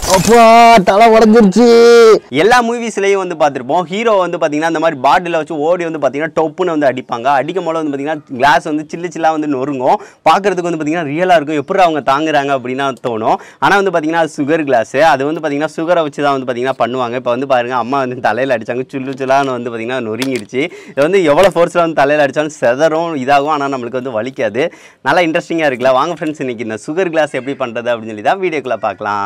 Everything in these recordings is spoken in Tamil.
அப்பா தலை உடஞ்சிருச்சு எல்லா மூவிஸ்லையும் வந்து பார்த்துருப்போம் ஹீரோ வந்து பார்த்தீங்கன்னா இந்த மாதிரி பாட்டிலில் வச்சு ஓடி வந்து பார்த்தீங்கன்னா டொப்புன்னு வந்து அடிப்பாங்க அடிக்கும் போது வந்து பார்த்தீங்கன்னா கிளாஸ் வந்து சில்லு சில்லாக வந்து நொறுங்கும் பார்க்கறதுக்கு வந்து பார்த்தீங்கன்னா ரியலாக இருக்கும் எப்படி அவங்க தாங்குறாங்க அப்படின்னா தோணும் ஆனால் வந்து பார்த்தீங்கன்னா அது சுகர் கிளாஸ் அது வந்து பார்த்தீங்கன்னா சுகரை வச்சு தான் வந்து பார்த்தீங்கன்னா பண்ணுவாங்க இப்போ வந்து பாருங்க அம்மா வந்து தலையில் அடிச்சாங்க சுல்லு சுல்லான்னு வந்து பார்த்தீங்கன்னா நொறுங்கிடுச்சு இது வந்து எவ்வளோ ஃபோர்ஸில் வந்து தலையில் அடித்தாலும் செதறும் இதாகும் ஆனால் நம்மளுக்கு வந்து வலிக்காது நல்லா இன்ட்ரெஸ்டிங்காக இருக்குல்ல வாங்க ஃப்ரெண்ட்ஸ் இன்னைக்கு இந்த சுகர் கிளாஸ் எப்படி பண்ணுறது அப்படின்னு சொல்லி தான் வீடியோக்குள்ளே பார்க்கலாம்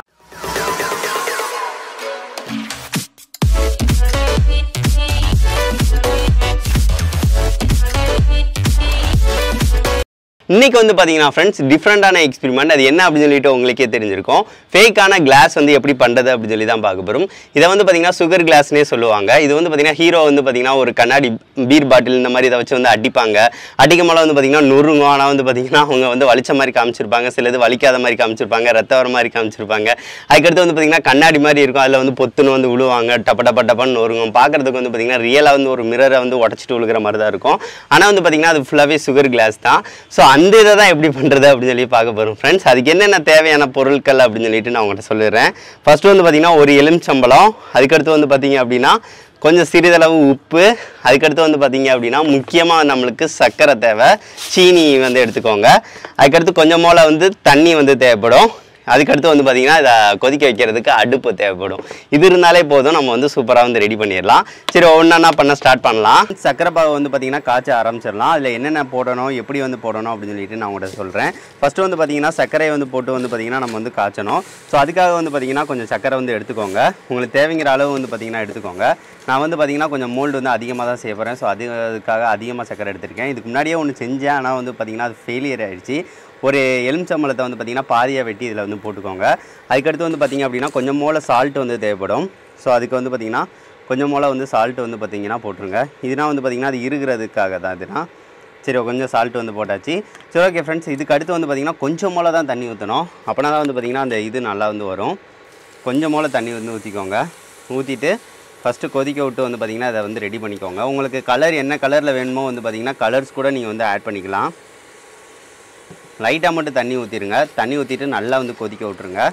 இன்னைக்கு வந்து பார்த்தீங்கன்னா ஃப்ரெண்ட்ஸ் டிஃப்ரெண்டான எக்ஸ்பெரிமெண்ட் அது என்ன அப்படின்னு சொல்லிட்டு உங்களுக்கே தெரிஞ்சிருக்கும் ஃபேக்கான கிளாஸ் வந்து எப்படி பண்ணுறது அப்படின்னு சொல்லி தான் பார்க்க போகிறோம் இதை வந்து பார்த்தீங்கன்னா சுகர் கிளாஸ்னே சொல்லுவாங்க இது வந்து பார்த்தீங்கன்னா ஹீரோ வந்து பார்த்தீங்கன்னா ஒரு கண்ணாடி பீர் பாட்டில் இந்த மாதிரி இதை வச்சு வந்து அடிப்பாங்க அடிக்கும் போல வந்து பார்த்தீங்கன்னா நொறுங்கும் ஆனால் வந்து பார்த்தீங்கன்னா அவங்க வந்து வலிச்ச மாதிரி காமிச்சிருப்பாங்க சிலது வலிக்காத மாதிரி காமிச்சிருப்பாங்க ரத்த வர மாதிரி காமிச்சிருப்பாங்க அதுக்கடுத்து வந்து பார்த்தீங்கன்னா கண்ணாடி மாதிரி இருக்கும் அதில் வந்து பொத்துன்னு வந்து விழுவாங்க டப்ப டப்ப டப்பன்னு நொறுங்கும் பார்க்கறதுக்கு வந்து பார்த்தீங்கன்னா ரியலாக வந்து ஒரு மிரரை வந்து உடச்சிட்டு விழுகிற மாதிரி தான் இருக்கும் ஆனால் வந்து பார்த்தீங்கன்னா அது ஃபுல்லாகவே சுகர் கிளாஸ் தான் ஸோ அந்த இதை தான் எப்படி பண்ணுறது அப்படின்னு சொல்லி பார்க்க போகிறோம் ஃப்ரெண்ட்ஸ் அதுக்கு என்னென்ன தேவையான பொருட்கள் அப்படின்னு சொல்லிட்டு நான் உங்கள்கிட்ட சொல்லிடுறேன் ஃபர்ஸ்ட் வந்து பார்த்தீங்கன்னா ஒரு எலுமிச்சம்பழம் அதுக்கடுத்து வந்து பார்த்தீங்க அப்படின்னா கொஞ்சம் சிறிதளவு உப்பு அதுக்கடுத்து வந்து பார்த்தீங்க அப்படின்னா முக்கியமாக நம்மளுக்கு சர்க்கரை தேவை சீனி வந்து எடுத்துக்கோங்க அதுக்கடுத்து கொஞ்சம் போல் வந்து தண்ணி வந்து தேவைப்படும் அதுக்கடுத்து வந்து பார்த்தீங்கன்னா இதை கொதிக்க வைக்கிறதுக்கு அடுப்பு தேவைப்படும் இது இருந்தாலே போதும் நம்ம வந்து சூப்பராக வந்து ரெடி பண்ணிடலாம் சரி ஒன்றா பண்ண ஸ்டார்ட் பண்ணலாம் சக்கரை பாகு வந்து பார்த்தீங்கன்னா காய்ச்ச ஆரம்பிச்சிடலாம் அதில் என்னென்ன போடணும் எப்படி வந்து போடணும் அப்படின்னு சொல்லிட்டு நான் உங்கள்கிட்ட சொல்கிறேன் ஃபஸ்ட்டு வந்து பார்த்தீங்கன்னா சர்க்கரையை வந்து போட்டு வந்து பார்த்தீங்கன்னா நம்ம வந்து காய்ச்சணும் ஸோ அதுக்காக வந்து பார்த்தீங்கன்னா கொஞ்சம் சக்கரை வந்து எடுத்துக்கோங்க உங்களுக்கு தேவைங்கிற அளவு வந்து பார்த்தீங்கன்னா எடுத்துக்கோங்க நான் வந்து பார்த்தீங்கன்னா கொஞ்சம் மோல்டு வந்து அதிகமாக தான் செய்ய போகிறேன் ஸோ அது அதுக்காக அதிகமாக சக்கரை எடுத்திருக்கேன் இதுக்கு முன்னாடியே ஒன்று செஞ்சேன் ஆனால் வந்து பார்த்தீங்கன்னா அது ஃபெயிலியர் ஆயிடுச்சு ஒரு எலுமிச்சம்பழத்தை வந்து பார்த்தீங்கன்னா பாதியாக வெட்டி இதில் வந்து போட்டுக்கோங்க அதுக்கடுத்து வந்து பார்த்தீங்க அப்படின்னா கொஞ்சம் மூளை சால்ட் வந்து தேவைப்படும் ஸோ அதுக்கு வந்து பார்த்தீங்கன்னா கொஞ்சம் மூளை வந்து சால்ட் வந்து பார்த்தீங்கன்னா போட்டுருங்க இதுனா வந்து பார்த்தீங்கன்னா அது இருக்கிறதுக்காக தான் இதுனா சரி கொஞ்சம் சால்ட் வந்து போட்டாச்சு சரி ஓகே ஃப்ரெண்ட்ஸ் இதுக்கு அடுத்து வந்து பார்த்தீங்கன்னா கொஞ்சம் மூளை தான் தண்ணி ஊற்றணும் அப்போனா தான் வந்து பார்த்தீங்கன்னா அந்த இது நல்லா வந்து வரும் கொஞ்சம் மூளை தண்ணி வந்து ஊற்றிக்கோங்க ஊற்றிட்டு ஃபஸ்ட்டு கொதிக்க விட்டு வந்து பார்த்தீங்கன்னா அதை வந்து ரெடி பண்ணிக்கோங்க உங்களுக்கு கலர் என்ன கலரில் வேணுமோ வந்து பார்த்தீங்கன்னா கலர்ஸ் கூட நீங்கள் வந்து ஆட் பண்ணிக்கலாம் லைட்டாக மட்டும் தண்ணி ஊற்றிடுங்க தண்ணி ஊற்றிட்டு நல்லா வந்து கொதிக்க விட்ருங்க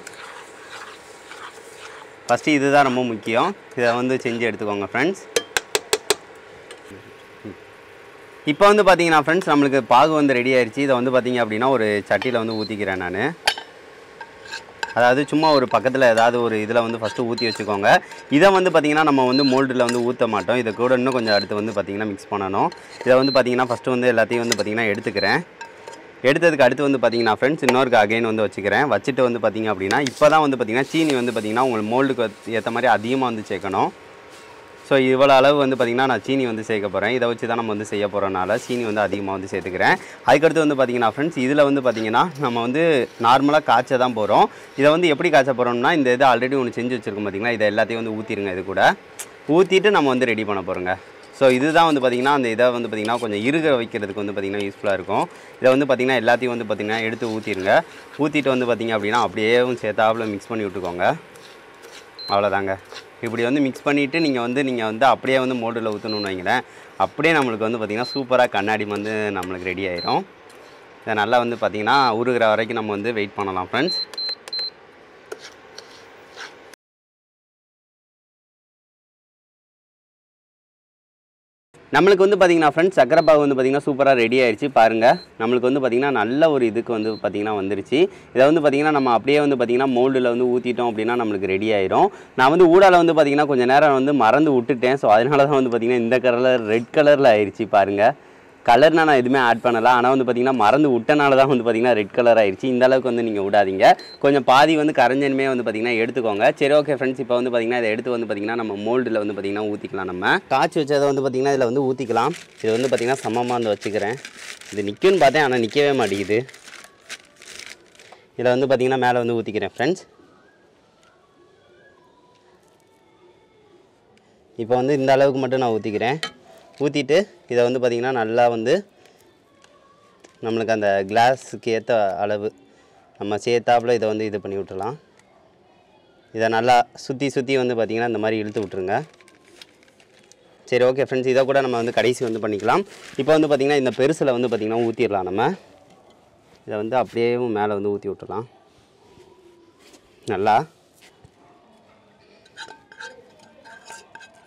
ஃபஸ்ட்டு இதுதான் ரொம்ப முக்கியம் இதை வந்து செஞ்சு எடுத்துக்கோங்க ஃப்ரெண்ட்ஸ் இப்போ வந்து பார்த்தீங்கன்னா ஃப்ரெண்ட்ஸ் நம்மளுக்கு பாகு வந்து ரெடி ஆயிடுச்சு இதை வந்து பார்த்தீங்க அப்படின்னா ஒரு சட்டியில் வந்து ஊற்றிக்கிறேன் நான் அதாவது சும்மா ஒரு பக்கத்தில் ஏதாவது ஒரு இதில் வந்து ஃபஸ்ட்டு ஊற்றி வச்சுக்கோங்க இதை வந்து பார்த்திங்கன்னா நம்ம வந்து மோல்டில் வந்து ஊற்ற மாட்டோம் இதை கூட இன்னும் கொஞ்சம் அடுத்து வந்து பார்த்திங்கன்னா மிக்ஸ் பண்ணணும் இதை வந்து பார்த்திங்கன்னா ஃபஸ்ட்டு வந்து எல்லாத்தையும் வந்து பார்த்திங்கன்னா எடுத்துக்கிறேன் எடுத்ததுக்கு அடுத்து வந்து பார்த்தீங்கன்னா ஃப்ரெண்ட்ஸ் இன்னொருக்கு அகைன் வந்து வச்சுக்கிறேன் வச்சுட்டு வந்து பார்த்தீங்க அப்படின்னா இப்போ தான் வந்து பார்த்தீங்கன்னா சீனி வந்து பார்த்தீங்கன்னா உங்களுக்கு மோல்டுக்கு ஏற்ற மாதிரி அதிகமாக வந்து சேர்க்கணும் ஸோ இவ்வளோ அளவு வந்து பார்த்திங்கன்னா நான் சீனி வந்து சேர்க்க போகிறேன் இதை வச்சு தான் நம்ம வந்து செய்ய போகிறனால சீனி வந்து அதிகமாக வந்து சேர்த்துக்கிறேன் அதுக்கடுத்து வந்து பார்த்திங்கன்னா ஃப்ரெண்ட்ஸ் இதில் வந்து பார்த்திங்கன்னா நம்ம வந்து நார்மலாக காய்ச்ச தான் போகிறோம் இதை வந்து எப்படி காய்ச்ச போகிறோம்னா இந்த இது ஆல்ரெடி ஒன்று செஞ்சு வச்சுருக்கோம் பார்த்திங்களா இதை எல்லாத்தையும் வந்து ஊற்றிடுங்க இது கூட ஊற்றிட்டு நம்ம வந்து ரெடி பண்ண போகிறோங்க ஸோ இதுதான் வந்து பார்த்திங்கன்னா அந்த இதை வந்து பார்த்திங்கன்னா கொஞ்சம் இருக வைக்கிறதுக்கு வந்து பார்த்திங்கன்னா யூஸ்ஃபுல்லாக இருக்கும் இதை வந்து பார்த்திங்கன்னா எல்லாத்தையும் வந்து பார்த்திங்கன்னா எடுத்து ஊற்றிடுங்க ஊற்றிட்டு வந்து பார்த்திங்க அப்படின்னா அப்படியே சேர்த்தாப்புல மிக்ஸ் பண்ணி விட்டுக்கோங்க அவ்வளோதாங்க இப்படி வந்து மிக்ஸ் பண்ணிவிட்டு நீங்கள் வந்து நீங்கள் வந்து அப்படியே வந்து மோல்டில் ஊற்றணும்னு வைங்களேன் அப்படியே நம்மளுக்கு வந்து பார்த்திங்கன்னா சூப்பராக கண்ணாடி வந்து நம்மளுக்கு ரெடி ஆயிரும் இதை நல்லா வந்து பார்த்திங்கன்னா உருகிற வரைக்கும் நம்ம வந்து வெயிட் பண்ணலாம் ஃப்ரெண்ட்ஸ் நம்மளுக்கு வந்து பார்த்தீங்கன்னா ஃப்ரெண்ட்ஸ் சக்கரை பாகு வந்து பார்த்தீங்கன்னா சூப்பராக ரெடி ஆயிடுச்சு பாருங்கள் நம்மளுக்கு வந்து பார்த்தீங்கன்னா நல்ல ஒரு இதுக்கு வந்து பார்த்தீங்கன்னா வந்துருச்சு இதை வந்து பார்த்தீங்கன்னா நம்ம அப்படியே வந்து பார்த்தீங்கன்னா மோல்டில் வந்து ஊற்றிட்டோம் அப்படின்னா நம்மளுக்கு ரெடி ஆயிரும் நான் வந்து ஊடால வந்து பார்த்தீங்கன்னா கொஞ்சம் நேரம் வந்து மறந்து விட்டுட்டேன் ஸோ அதனால தான் வந்து பார்த்தீங்கன்னா இந்த கலரில் ரெட் கலரில் ஆயிடுச்சு பாருங்கள் கலர்னா நான் எதுவுமே ஆட் பண்ணலாம் ஆனால் வந்து பார்த்தீங்கன்னா மறந்து விட்டனால தான் வந்து பார்த்தீங்கன்னா ரெட் கலர் ஆயிடுச்சு இந்த அளவுக்கு வந்து நீங்கள் விடாதீங்க கொஞ்சம் பாதி வந்து கரைஞ்சனுமே வந்து பார்த்தீங்கன்னா எடுத்துக்கோங்க சரி ஓகே ஃப்ரெண்ட்ஸ் இப்போ வந்து பார்த்தீங்கன்னா இதை எடுத்து வந்து பார்த்தீங்கன்னா நம்ம மோல்டில் வந்து பார்த்தீங்கன்னா ஊற்றிக்கலாம் நம்ம காய்ச்சி வச்சதை வந்து பார்த்தீங்கன்னா இதில் வந்து ஊற்றிக்கலாம் இது வந்து பார்த்தீங்கன்னா சமமாக வந்து வச்சுக்கிறேன் இது நிற்கும்னு பார்த்தேன் ஆனால் நிற்கவே மாட்டேங்குது இதில் வந்து பார்த்தீங்கன்னா மேலே வந்து ஊற்றிக்கிறேன் ஃப்ரெண்ட்ஸ் இப்போ வந்து இந்த அளவுக்கு மட்டும் நான் ஊற்றிக்கிறேன் ஊற்றிட்டு இதை வந்து பார்த்திங்கன்னா நல்லா வந்து நம்மளுக்கு அந்த கிளாஸுக்கு ஏற்ற அளவு நம்ம சேர்த்தாப்புல இதை வந்து இது பண்ணி விட்டுறலாம் இதை நல்லா சுற்றி சுற்றி வந்து பார்த்திங்கன்னா இந்த மாதிரி இழுத்து விட்ருங்க சரி ஓகே ஃப்ரெண்ட்ஸ் இதை கூட நம்ம வந்து கடைசி வந்து பண்ணிக்கலாம் இப்போ வந்து பார்த்திங்கன்னா இந்த பெருசில் வந்து பார்த்திங்கன்னா ஊற்றிடலாம் நம்ம இதை வந்து அப்படியே மேலே வந்து ஊற்றி விட்டுறலாம் நல்லா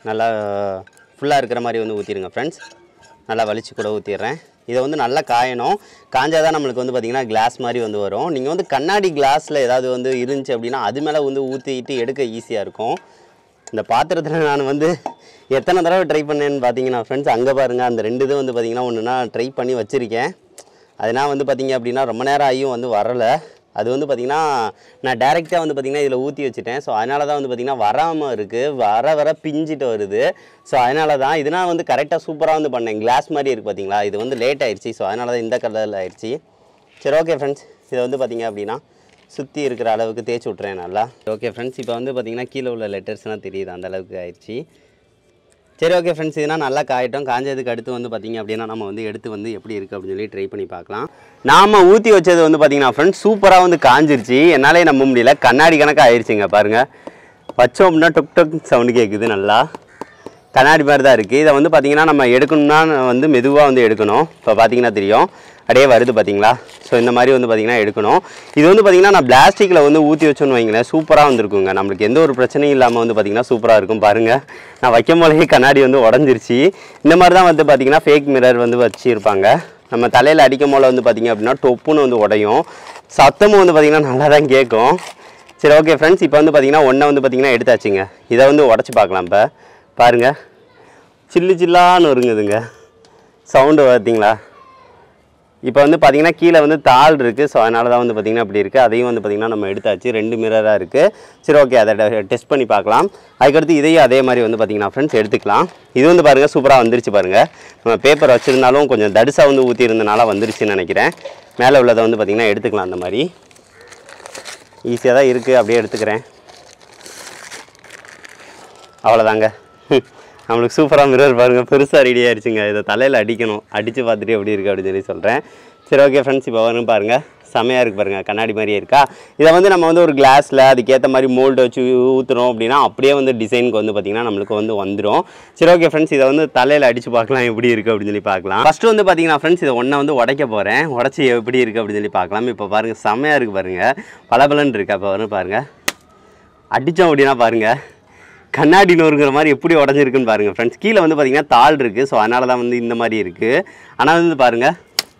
நல்லா ஃபுல்லாக இருக்கிற மாதிரி வந்து ஊற்றிடுங்க ஃப்ரெண்ட்ஸ் நல்லா வலிச்சு கூட ஊற்றிடுறேன் இதை வந்து நல்லா காயணும் காஞ்சாதான் நம்மளுக்கு வந்து பார்த்திங்கன்னா கிளாஸ் மாதிரி வந்து வரும் நீங்கள் வந்து கண்ணாடி கிளாஸில் ஏதாவது வந்து இருந்துச்சு அப்படின்னா அது மேலே வந்து ஊற்றிட்டு எடுக்க ஈஸியாக இருக்கும் இந்த பாத்திரத்தில் நான் வந்து எத்தனை தடவை ட்ரை பண்ணேன்னு பார்த்தீங்கன்னா ஃப்ரெண்ட்ஸ் அங்கே பாருங்கள் அந்த ரெண்டு இது வந்து பார்த்தீங்கன்னா ஒன்று நான் ட்ரை பண்ணி வச்சுருக்கேன் அதனால் வந்து பார்த்தீங்க அப்படின்னா ரொம்ப நேரம் ஆகியும் வந்து வரலை அது வந்து பார்த்திங்கன்னா நான் டேரெக்டாக வந்து பார்த்திங்கன்னா இதில் ஊற்றி வச்சுட்டேன் ஸோ அதனால தான் வந்து பார்த்திங்கன்னா வராமல் இருக்குது வர வர பிஞ்சிட்டு வருது ஸோ அதனால தான் இதனால் வந்து கரெக்டாக சூப்பராக வந்து பண்ணேன் கிளாஸ் மாதிரி இருக்குது பார்த்தீங்களா இது வந்து லேட் ஆயிடுச்சு ஸோ அதனால தான் இந்த கலரில் ஆயிடுச்சு சரி ஓகே ஃப்ரெண்ட்ஸ் இதை வந்து பார்த்திங்க அப்படின்னா சுற்றி இருக்கிற அளவுக்கு தேய்ச்சி விட்றேன் நல்லா ஓகே ஃப்ரெண்ட்ஸ் இப்போ வந்து பார்த்திங்கன்னா கீழே உள்ள லெட்டர்ஸ்லாம் தெரியுது அந்த அளவுக்கு ஆயிடுச்சு சரி ஓகே ஃப்ரெண்ட்ஸ் இதுனா நல்லா காயட்டும் காஞ்சதுக்கு அடுத்து வந்து பார்த்திங்க அப்படின்னா நம்ம வந்து எடுத்து வந்து எப்படி இருக்குது அப்படின்னு சொல்லி ட்ரை பண்ணி பார்க்கலாம் நாம ஊற்றி வச்சது வந்து பார்த்திங்கன்னா ஃப்ரெண்ட்ஸ் சூப்பராக வந்து காஞ்சிருச்சு என்னாலே நம்ப முடியல கண்ணாடி கணக்காக ஆயிடுச்சுங்க பாருங்கள் வச்சோம் அப்படின்னா டொக் டொக் சவுண்டு கேட்குது நல்லா கண்ணாடி மாதிரி தான் இருக்குது இதை வந்து பார்த்திங்கன்னா நம்ம எடுக்கணும்னா வந்து மெதுவாக வந்து எடுக்கணும் இப்போ பார்த்தீங்கன்னா தெரியும் அப்படியே வருது பார்த்தீங்களா ஸோ இந்த மாதிரி வந்து பார்த்திங்கன்னா எடுக்கணும் இது வந்து பார்த்திங்கன்னா நான் பிளாஸ்டிக்கில் வந்து ஊற்றி வச்சோன்னு வைங்களேன் சூப்பராக வந்துருக்குங்க நம்மளுக்கு எந்த ஒரு பிரச்சனையும் இல்லாமல் வந்து பார்த்திங்கன்னா சூப்பராக இருக்கும் பாருங்கள் நான் வைக்கும் போதே கண்ணாடி வந்து உடஞ்சிருச்சு இந்த மாதிரி தான் வந்து பார்த்திங்கன்னா ஃபேக் மிரர் வந்து வச்சுருப்பாங்க நம்ம தலையில் அடிக்கும் போல வந்து பார்த்திங்க அப்படின்னா டொப்புன்னு வந்து உடையும் சத்தமும் வந்து பார்த்திங்கன்னா நல்லா தான் கேட்கும் சரி ஓகே ஃப்ரெண்ட்ஸ் இப்போ வந்து பார்த்தீங்கன்னா ஒன்றை வந்து பார்த்தீங்கன்னா எடுத்தாச்சுங்க இதை வந்து உடச்சி பார்க்கலாம் இப்போ பாருங்கள் சில்லு சில்லான்னு வருங்குதுங்க சவுண்டு பார்த்தீங்களா இப்போ வந்து பார்த்தீங்கன்னா கீழே வந்து தாள் இருக்குது ஸோ அதனால தான் வந்து பார்த்தீங்கன்னா அப்படி இருக்குது அதையும் வந்து பார்த்தீங்கன்னா நம்ம எடுத்தாச்சு ரெண்டு மிரராக இருக்குது சரி ஓகே அதை டெஸ்ட் பண்ணி பார்க்கலாம் அதுக்கடுத்து இதையும் அதே மாதிரி வந்து பார்த்தீங்கன்னா ஃப்ரெண்ட்ஸ் எடுத்துக்கலாம் இது வந்து பாருங்கள் சூப்பராக வந்துருச்சு பாருங்கள் நம்ம பேப்பர் வச்சுருந்தாலும் கொஞ்சம் தடிசாக வந்து ஊற்றி இருந்தனால வந்துருச்சுன்னு நினைக்கிறேன் மேலே உள்ளதை வந்து பார்த்தீங்கன்னா எடுத்துக்கலாம் அந்த மாதிரி ஈஸியாக தான் இருக்குது அப்படியே எடுத்துக்கிறேன் அவ்வளோதாங்க ஹம். நம்மளுக்கு சூப்பராக மிரர் பாருங்கள் பெருசாக ரெடி ஆயிடுச்சுங்க இதை தலையில் அடிக்கணும் அடித்து பார்த்துட்டு எப்படி இருக்குது அப்படின்னு சொல்லி சொல்கிறேன் சரி ஓகே ஃப்ரெண்ட்ஸ் இப்போ வரும் பாருங்கள் செமையாக இருக்குது பாருங்கள் கண்ணாடி மாதிரியே இருக்கா இதை வந்து நம்ம வந்து ஒரு கிளாஸில் அதுக்கேற்ற மாதிரி மோல்டு வச்சு ஊற்றுறோம் அப்படின்னா அப்படியே வந்து டிசைனுக்கு வந்து பார்த்திங்கன்னா நம்மளுக்கு வந்து வந்துடும் சரி ஓகே ஃப்ரெண்ட்ஸ் இதை வந்து தலையில் அடித்து பார்க்கலாம் எப்படி இருக்குது அப்படின்னு சொல்லி பார்க்கலாம் ஃபஸ்ட்டு வந்து பார்த்தீங்கன்னா ஃப்ரெண்ட்ஸ் இதை ஒன்றை வந்து உடைக்க போகிறேன் உடச்சி எப்படி இருக்குது அப்படின்னு சொல்லி பார்க்கலாம் இப்போ பாருங்கள் செமையாக இருக்குது பாருங்கள் பளபளன்னு இருக்கா இப்போ வரும் பாருங்கள் அடித்தோம் அப்படின்னா பாருங்கள் கண்ணாடி நோருங்கிற மாதிரி எப்படி உடஞ்சிருக்குன்னு பாருங்கள் ஃப்ரெண்ட்ஸ் கீழே வந்து பார்த்தீங்கன்னா தாள் இருக்குது ஸோ அதனால தான் வந்து இந்த மாதிரி இருக்குது ஆனால் வந்து பாருங்கள்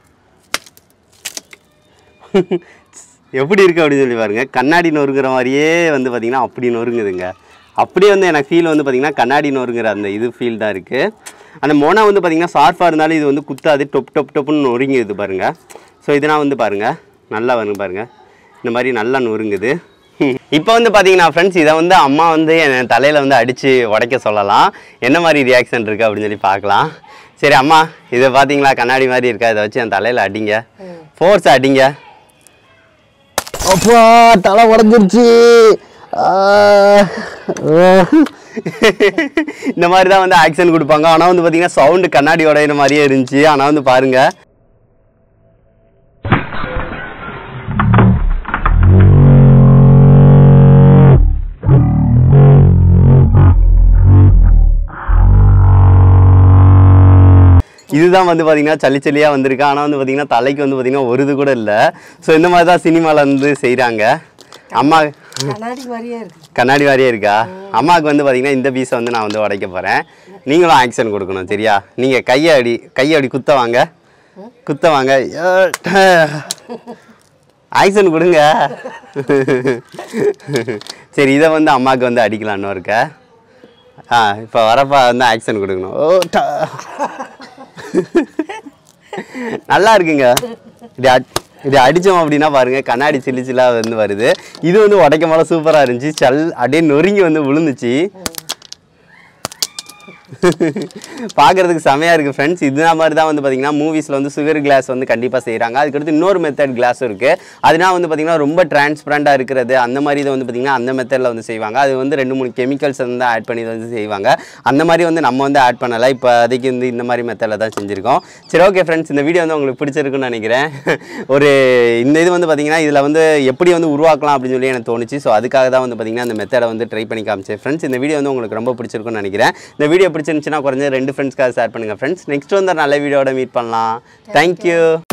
எப்படி இருக்குது அப்படின்னு சொல்லி பாருங்கள் கண்ணாடி நொறுங்குற மாதிரியே வந்து பார்த்திங்கன்னா அப்படி நொறுங்குதுங்க அப்படியே வந்து எனக்கு ஃபீல் வந்து பார்த்திங்கன்னா கண்ணாடி நொறுங்குற அந்த இது ஃபீல் தான் இருக்குது அந்த மோனா வந்து பார்த்திங்கன்னா ஷார்ப்பாக இருந்தாலும் இது வந்து குத்தாது டொப் டொப் டொப்புன்னு நொறுங்கிடுது பாருங்கள் ஸோ இதெல்லாம் வந்து பாருங்கள் நல்லா வருங்க பாருங்கள் இந்த மாதிரி நல்லா நொறுங்குது இப்போ வந்து பார்த்தீங்கன்னா ஃப்ரெண்ட்ஸ் இதை வந்து அம்மா வந்து என் தலையில் வந்து அடித்து உடைக்க சொல்லலாம் என்ன மாதிரி ரியாக்ஷன் இருக்குது அப்படின்னு சொல்லி பார்க்கலாம் சரி அம்மா இதை பார்த்தீங்களா கண்ணாடி மாதிரி இருக்கா இதை வச்சு என் தலையில் அடிங்க ஃபோர்ஸ் அடிங்க அப்பா தலை உடஞ்சிருச்சு ஆ, ஆ. இந்த மாதிரி தான் வந்து ஆக்ஷன் கொடுப்பாங்க ஆனால் வந்து பார்த்தீங்கன்னா சவுண்டு கண்ணாடி உடையிற மாதிரியே இருந்துச்சு ஆனால் வந்து பாருங்கள் இதுதான் வந்து பார்த்தீங்கன்னா சளி சளியாக வந்திருக்கு ஆனால் வந்து பார்த்தீங்கன்னா தலைக்கு வந்து பார்த்தீங்கன்னா ஒரு இது கூட இல்லை ஸோ இந்த மாதிரி தான் சினிமாவில் வந்து செய்கிறாங்க அம்மா கண்ணாடி மாதிரியே இருக்கு கண்ணாடி மாதிரியே இருக்கா அம்மாவுக்கு வந்து பார்த்தீங்கன்னா இந்த பீஸை வந்து நான் வந்து உடைக்க போகிறேன் நீங்களும் ஆக்ஷன் கொடுக்கணும் சரியா நீங்கள் கையை அடி கையை அடி குத்த வாங்க குத்த வாங்க ஆக்ஷன் கொடுங்க சரி இதை வந்து அம்மாவுக்கு வந்து அடிக்கலான்னு இருக்க ஆ இப்போ வரப்பா வந்து ஆக்ஷன் கொடுக்கணும் ஓ டா. நல்லா இருக்குங்க இது அட்- இது அடித்தோம் அப்படின்னா பாருங்க கண்ணாடி சில்லு சில்லாக வந்து வருது இது வந்து உடைக்கும் போல சூப்பராக இருந்துச்சு சல் அப்படியே நொறுங்கி வந்து விழுந்துச்சு பார்க்கறதுக்கு செமையாக இருக்குது ஃப்ரெண்ட்ஸ் இது மாதிரி தான் வந்து பார்த்தீங்கன்னா மூவிஸில் வந்து சுகர் கிளாஸ் வந்து கண்டிப்பாக செய்கிறாங்க அதுக்கடுத்து இன்னொரு மெத்தட் கிளாஸும் இருக்குது அதுனா வந்து பார்த்தீங்கன்னா ரொம்ப டிரான்ஸ்பரண்டாக இருக்கிறது அந்த மாதிரி இதை வந்து பார்த்தீங்கன்னா அந்த மெத்தடில் வந்து செய்வாங்க அது வந்து ரெண்டு மூணு கெமிக்கல்ஸ் வந்து ஆட் பண்ணி வந்து செய்வாங்க அந்த மாதிரி வந்து நம்ம வந்து ஆட் பண்ணலை இப்போ அதுக்கு வந்து இந்த மாதிரி மெத்தடில் தான் செஞ்சுருக்கோம் சரி ஓகே ஃப்ரெண்ட்ஸ் இந்த வீடியோ வந்து உங்களுக்கு பிடிச்சிருக்குன்னு நினைக்கிறேன் ஒரு இந்த இது வந்து பார்த்தீங்கன்னா இதில் வந்து எப்படி வந்து உருவாக்கலாம் அப்படின்னு சொல்லி எனக்கு தோணுச்சு ஸோ அதுக்காக தான் வந்து பார்த்தீங்கன்னா அந்த மெத்தடை வந்து ட்ரை பண்ணி காமிச்சேன் ஃப்ரெண்ட்ஸ் இந்த வீடியோ வந்து உங்களுக்கு ரொம்ப பிடிச்சிருக்குன்னு நினைக்கிறேன் இந்த வீடியோ பிடிச்சிருந்துச்சுன்னா குறைஞ்ச ரெண்டு ஃப்ரெண்ட்ஸ்க்காக ஷேர் பண்ணுங்கள் ஃப்ரெண்ட்ஸ் நெக்ஸ்ட் வந்து ஒரு நல்ல வீடியோட மீட் பண்ணலாம் தேங்க்யூ